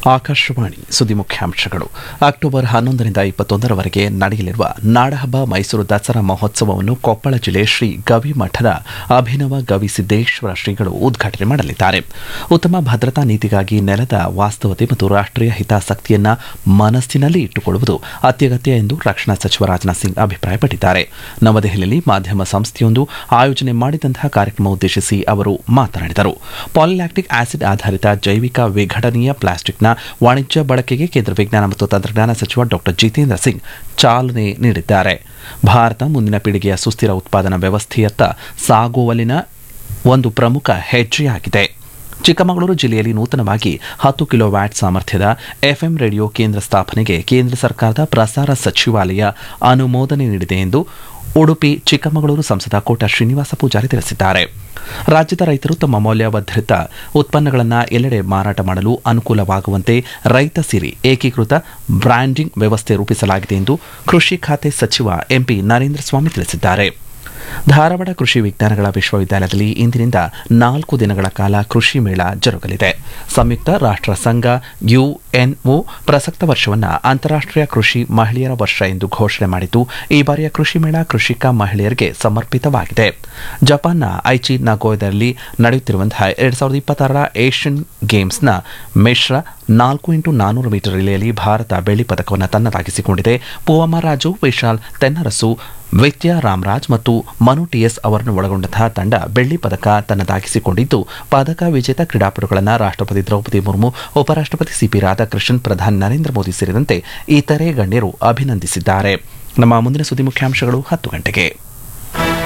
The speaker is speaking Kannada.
ಆಕಾಶವಾಣಿ ಸುದ್ದಿ ಮುಖ್ಯಾಂಶಗಳು ಅಕ್ಟೋಬರ್ ಹನ್ನೊಂದರಿಂದ ಇಪ್ಪತ್ತೊಂದರವರೆಗೆ ನಡೆಯಲಿರುವ ನಾಡಹಬ್ಬ ಮೈಸೂರು ದಸರಾ ಮಹೋತ್ಸವವನ್ನು ಕೊಪ್ಪಳ ಜಿಲ್ಲೆ ಶ್ರೀ ಗವಿ ಮಠದ ಅಭಿನವ ಗವಿ ಸಿದ್ದೇಶ್ವರ ಶ್ರೀಗಳು ಉದ್ಘಾಟನೆ ಮಾಡಲಿದ್ದಾರೆ ಉತ್ತಮ ಭದ್ರತಾ ನೀತಿಗಾಗಿ ನೆಲದ ವಾಸ್ತವತೆ ಮತ್ತು ರಾಷ್ಟೀಯ ಹಿತಾಸಕ್ತಿಯನ್ನ ಮನಸ್ಸಿನಲ್ಲಿ ಇಟ್ಟುಕೊಳ್ಳುವುದು ಅತ್ಯಗತ್ಯ ಎಂದು ರಕ್ಷಣಾ ಸಚಿವ ರಾಜನಾಥ್ ಸಿಂಗ್ ಅಭಿಪ್ರಾಯಪಟ್ಟಿದ್ದಾರೆ ನವದೆಹಲಿಯಲ್ಲಿ ಮಾಧ್ಯಮ ಸಂಸ್ಥೆಯೊಂದು ಆಯೋಜನೆ ಮಾಡಿದಂತಹ ಕಾರ್ಯಕ್ರಮ ಉದ್ದೇಶಿಸಿ ಅವರು ಮಾತನಾಡಿದರು ಪಾಲಿಲ್ಯಾಕ್ಟಿಕ್ ಆಸಿಡ್ ಆಧಾರಿತ ಜೈವಿಕ ವಿಘಟನೀಯ ಪ್ಲಾಸ್ಟಿಕ್ನ ವಾಣಿಜ್ಯ ಬಳಕೆಗೆ ಕೇಂದ್ರ ವಿಜ್ಞಾನ ಮತ್ತು ತಂತ್ರಜ್ಞಾನ ಸಚಿವ ಡಾ ಜಿತೇಂದ್ರ ಸಿಂಗ್ ಚಾಲನೆ ನೀಡಿದ್ದಾರೆ ಭಾರತ ಮುಂದಿನ ಪೀಳಿಗೆಯ ಸುಸ್ಥಿರ ಉತ್ಪಾದನಾ ವ್ಯವಸ್ಥೆಯತ್ತ ಸಾಗುವಲ್ಲಿನ ಒಂದು ಪ್ರಮುಖ ಹೆಜ್ಜೆಯಾಗಿದೆ ಚಿಕ್ಕಮಗಳೂರು ಜಿಲ್ಲೆಯಲ್ಲಿ ನೂತನವಾಗಿ ಹತ್ತು ಕಿಲೋ ವ್ಯಾಟ್ ಸಾಮರ್ಥ್ಯದ ಎಫ್ಎಂ ರೇಡಿಯೋ ಕೇಂದ್ರ ಸ್ಥಾಪನೆಗೆ ಕೇಂದ್ರ ಸರ್ಕಾರದ ಪ್ರಸಾರ ಸಚಿವಾಲಯ ಅನುಮೋದನೆ ನೀಡಿದೆ ಎಂದು ಉಡುಪಿ ಚಿಕ್ಕಮಗಳೂರು ಸಂಸದ ಕೋಟ ಶ್ರೀನಿವಾಸ ಪೂಜಾರಿ ತಿಳಿಸಿದ್ದಾರೆ ರಾಜ್ಯದ ರೈತರು ತಮ್ಮ ಮೌಲ್ಯವರ್ಧಿತ ಉತ್ಪನ್ನಗಳನ್ನು ಎಲ್ಲೆಡೆ ಮಾರಾಟ ಮಾಡಲು ಅನುಕೂಲವಾಗುವಂತೆ ರೈತ ಸಿರಿ ಏಕೀಕೃತ ಬ್ರ್ಯಾಂಡಿಂಗ್ ವ್ಯವಸ್ಥೆ ರೂಪಿಸಲಾಗಿದೆ ಎಂದು ಕೃಷಿ ಖಾತೆ ಸಚಿವ ಎಂಪಿ ನರೇಂದ್ರ ಸ್ವಾಮಿ ತಿಳಿಸಿದ್ದಾರೆ ಧಾರವಾಡ ಕೃಷಿ ವಿಜ್ಞಾನಗಳ ವಿಶ್ವವಿದ್ಯಾಲಯದಲ್ಲಿ ಇಂದಿನಿಂದ ನಾಲ್ಕು ದಿನಗಳ ಕಾಲ ಕೃಷಿ ಮೇಳ ಜರುಗಲಿದೆ ಸಂಯುಕ್ತ ರಾಷ್ಟ್ರ ಸಂಘ ಯುಎನ್ಒ ಪ್ರಸಕ್ತ ವರ್ಷವನ್ನು ಅಂತಾರಾಷ್ಟೀಯ ಕೃಷಿ ಮಹಿಳೆಯರ ವರ್ಷ ಎಂದು ಘೋಷಣೆ ಮಾಡಿದ್ದು ಈ ಬಾರಿಯ ಕೃಷಿ ಮೇಳ ಕೃಷಿಕ ಮಹಿಳೆಯರಿಗೆ ಸಮರ್ಪಿತವಾಗಿದೆ ಜಪಾನ್ನ ಐಚಿ ನಗೋಯದಲ್ಲಿ ನಡೆಯುತ್ತಿರುವಂತಹ ಎರಡ್ ಸಾವಿರದ ಇಪ್ಪತ್ತಾರರ ಏಷ್ಯನ್ ಗೇಮ್ಸ್ನ ಮಿಶ್ರ ನಾಲ್ಕು ಇಂಟು ನಾನೂರು ಮೀಟರ್ ರಿಲೆಯಲ್ಲಿ ಭಾರತ ಬೆಳ್ಳಿ ಪದಕವನ್ನು ತನ್ನದಾಗಿಸಿಕೊಂಡಿದೆ ಪೂವಮ್ಮ ರಾಜು ವಿಶಾಲ್ ತೆನ್ನರಸು ವಿದ್ಯಾ ರಾಮರಾಜ್ ಮತ್ತು ಮನು ಟಿಎಸ್ ಅವರನ್ನು ಒಳಗೊಂಡಂತಹ ತಂಡ ಬೆಳ್ಳಿ ಪದಕ ತನ್ನದಾಗಿಸಿಕೊಂಡಿದ್ದು ಪದಕ ವಿಜೇತ ಕ್ರೀಡಾಪಟುಗಳನ್ನು ರಾಷ್ಟ್ರಪತಿ ದ್ರೌಪದಿ ಮುರ್ಮು ಉಪರಾಷ್ಟ್ರಪತಿ ಸಿಪಿ ರಾಧಾಕೃಷ್ಣನ್ ಪ್ರಧಾನಿ ನರೇಂದ್ರ ಮೋದಿ ಸೇರಿದಂತೆ ಇತರೆ ಗಣ್ಯರು ಅಭಿನಂದಿಸಿದ್ದಾರೆ ನಮ್ಮ ಮುಂದಿನ ಸುದ್ದಿ ಮುಖ್ಯಾಂಶಗಳು ಹತ್ತು ಗಂಟೆಗೆ